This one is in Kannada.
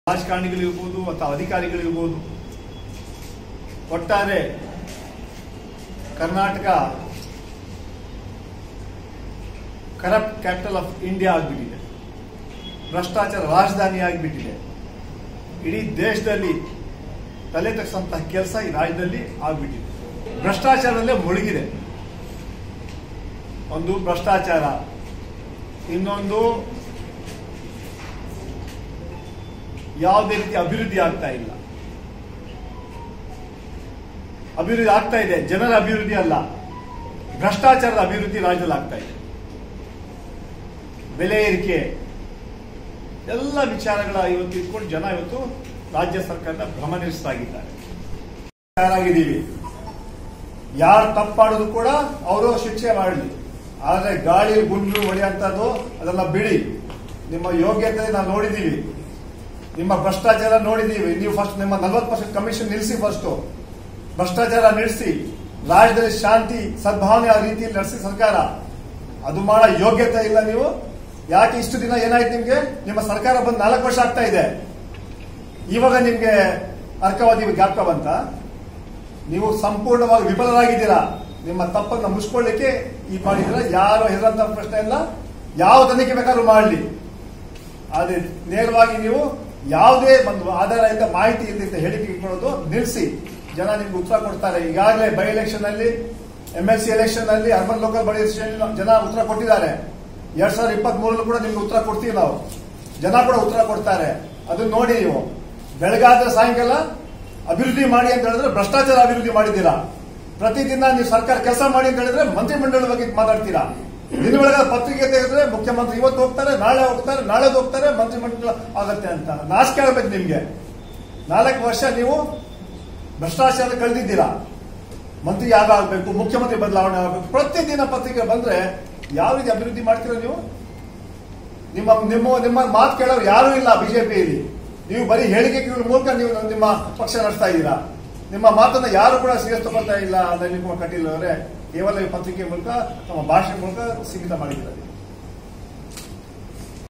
ರಾಜಕಾರಣಿಗಳಿರ್ಬೋದು ಅಥವಾ ಅಧಿಕಾರಿಗಳಿರ್ಬೋದು ಒಟ್ಟಾರೆ Karnataka corrupt capital of India ಆಗಿಬಿಟ್ಟಿದೆ ಭ್ರಷ್ಟಾಚಾರ ರಾಜಧಾನಿ ಆಗಿಬಿಟ್ಟಿದೆ ಇಡೀ ದೇಶದಲ್ಲಿ ತಲೆ ತಗ್ಸಂತಹ ಕೆಲಸ ಈ ರಾಜ್ಯದಲ್ಲಿ ಆಗ್ಬಿಟ್ಟಿದೆ ಭ್ರಷ್ಟಾಚಾರದಲ್ಲೇ ಮುಳುಗಿದೆ ಒಂದು ಭ್ರಷ್ಟಾಚಾರ ಇನ್ನೊಂದು ಯಾವುದೇ ರೀತಿ ಅಭಿವೃದ್ಧಿ ಆಗ್ತಾ ಇಲ್ಲ ಅಭಿವೃದ್ಧಿ ಆಗ್ತಾ ಇದೆ ಜನರ ಅಭಿವೃದ್ಧಿ ಅಲ್ಲ ಭ್ರಷ್ಟಾಚಾರದ ಅಭಿವೃದ್ಧಿ ರಾಜ್ಯದಲ್ಲಿ ಆಗ್ತಾ ಇದೆ ಬೆಲೆ ಏರಿಕೆ ಎಲ್ಲ ವಿಚಾರಗಳ ಇವತ್ತು ಇಟ್ಕೊಂಡು ಜನ ಇವತ್ತು ರಾಜ್ಯ ಸರ್ಕಾರದ ಭ್ರಮನಿರಸ್ತಾಗಿದ್ದಾರೆ ತಯಾರಾಗಿದ್ದೀವಿ ಯಾರು ತಪ್ಪಾಡೋದು ಕೂಡ ಅವರು ಶಿಕ್ಷೆ ಮಾಡಲಿ ಆದ್ರೆ ಗಾಳಿ ಗುಂಡು ಹೊಡೆಯುವಂಥದ್ದು ಅದೆಲ್ಲ ಬಿಡಿ ನಿಮ್ಮ ಯೋಗ್ಯತೆ ನಾವು ನೋಡಿದ್ದೀವಿ ನಿಮ್ಮ ಭ್ರಷ್ಟಾಚಾರ ನೋಡಿದ್ದೀವಿ ನೀವು ಫಸ್ಟ್ ನಿಮ್ಮ ನಲವತ್ತು ಪರ್ಸೆಂಟ್ ಕಮಿಷನ್ ನಿಲ್ಲಿಸಿ ಫಸ್ಟ್ ಭ್ರಷ್ಟಾಚಾರ ನಿಲ್ಲಿಸಿ ರಾಜ್ಯದಲ್ಲಿ ಶಾಂತಿ ಸದ್ಭಾವನೆ ಆ ರೀತಿಯಲ್ಲಿ ನಡೆಸಿ ಸರ್ಕಾರ ಅದು ಮಾಡೋ ಯೋಗ್ಯತೆ ಇಲ್ಲ ನೀವು ಯಾಕೆ ಇಷ್ಟು ದಿನ ಏನಾಯ್ತು ನಿಮ್ಗೆ ನಿಮ್ಮ ಸರ್ಕಾರ ಬಂದು ನಾಲ್ಕು ವರ್ಷ ಆಗ್ತಾ ಇದೆ ಇವಾಗ ನಿಮ್ಗೆ ಅರ್ಕವಾದಿ ಜ್ಞಾಪಕ ಬಂತ ನೀವು ಸಂಪೂರ್ಣವಾಗಿ ವಿಫಲರಾಗಿದ್ದೀರಾ ನಿಮ್ಮ ತಪ್ಪನ್ನ ಮುಚ್ಕೊಳ್ಳಿಕ್ಕೆ ಈ ಮಾಡಿದ್ದೀರಾ ಯಾರು ಹೆದರಂತ ಪ್ರಶ್ನೆ ಇಲ್ಲ ಯಾವ ತನಿಖೆ ಬೇಕಾದ್ರೂ ಮಾಡಲಿ ಆದ್ರೆ ನೇರವಾಗಿ ನೀವು ಯಾವುದೇ ಒಂದು ಆಧಾರರಹಿತ ಮಾಹಿತಿ ಇಲ್ಲದ ಹೇಳಿಕೆ ಇಟ್ಕೊಳ್ಳೋದು ನಿಲ್ಲಿಸಿ ಜನ ನಿಮ್ಗೆ ಉತ್ತರ ಕೊಡ್ತಾರೆ ಈಗಾಗಲೇ ಬೈ ಎಲೆಕ್ಷನ್ ಅಲ್ಲಿ ಎಂ ಎಲ್ ಸಿ ಎಲೆಕ್ಷನ್ ಅಲ್ಲಿ ಅರ್ಬನ್ ಲೋಕಲ್ ಬಾಡಿ ಎಲೆಕ್ಷನ್ ಜನ ಉತ್ತರ ಕೊಟ್ಟಿದ್ದಾರೆ ಎರಡ್ ಸಾವಿರದ ಇಪ್ಪತ್ತ್ ಮೂರಲ್ಲೂ ಕೂಡ ನಿಮ್ಗೆ ಉತ್ತರ ಕೊಡ್ತೀವಿ ನಾವು ಜನ ಕೂಡ ಉತ್ತರ ಕೊಡ್ತಾರೆ ಅದನ್ನ ನೋಡಿ ನೀವು ಬೆಳಗಾದ್ರೆ ಸಾಯಂಕಾಲ ಅಭಿವೃದ್ಧಿ ಮಾಡಿ ಅಂತ ಹೇಳಿದ್ರೆ ಭ್ರಷ್ಟಾಚಾರ ಅಭಿವೃದ್ಧಿ ಮಾಡಿದ್ದೀರಾ ಪ್ರತಿದಿನ ನೀವು ಸರ್ಕಾರ ಕೆಲಸ ಮಾಡಿ ಅಂತ ಹೇಳಿದ್ರೆ ಮಂತ್ರಿಮಂಡಲದ ಬಗ್ಗೆ ಮಾತಾಡ್ತೀರಾ ದಿನ ಬೆಳಗಾದ ಪತ್ರಿಕೆ ತೆಗೆದ್ರೆ ಮುಖ್ಯಮಂತ್ರಿ ಇವತ್ತು ಹೋಗ್ತಾರೆ ನಾಳೆ ಹೋಗ್ತಾರೆ ನಾಳೆ ಹೋಗ್ತಾರೆ ಮಂತ್ರಿಮಂಡಲ ಆಗತ್ತೆ ಅಂತ ನಾಚಿಕೆ ಆಗ್ಬೇಕು ನಿಮ್ಗೆ ನಾಲ್ಕು ವರ್ಷ ನೀವು ಭ್ರಷ್ಟಾಚಾರ ಕಳೆದಿದ್ದೀರಾ ಮಂತ್ರಿ ಯಾಗ ಆಗ್ಬೇಕು ಮುಖ್ಯಮಂತ್ರಿ ಬದಲಾವಣೆ ಆಗಬೇಕು ಪ್ರತಿದಿನ ಪತ್ರಿಕೆ ಬಂದ್ರೆ ಯಾವ ರೀತಿ ಅಭಿವೃದ್ಧಿ ಮಾಡ್ತೀರಾ ನೀವು ನಿಮ್ಮ ನಿಮ್ಮ ನಿಮ್ಮ ಮಾತು ಕೇಳೋರು ಯಾರೂ ಇಲ್ಲ ಬಿಜೆಪಿಯಲ್ಲಿ ನೀವು ಬರೀ ಹೇಳಿಕೆಗಳ ಮೂಲಕ ನೀವು ನಿಮ್ಮ ಪಕ್ಷ ನಡೆಸ್ತಾ ಇದ್ದೀರಾ ನಿಮ್ಮ ಮಾತನ್ನ ಯಾರು ಕೂಡ ಸೀರಿಯಸ್ ತಗೊಳ್ತಾ ಇಲ್ಲ ನಳಿನ್ ಕುಮಾರ್ ಕಟೀಲ್ ಅವರೇ ಕೇವಲ ಈ ಪತ್ರಿಕೆ ಮೂಲಕ ತಮ್ಮ ಭಾಷೆ ಮೂಲಕ ಸೀಮಿತ ಮಾಡಿದ್ದಾರೆ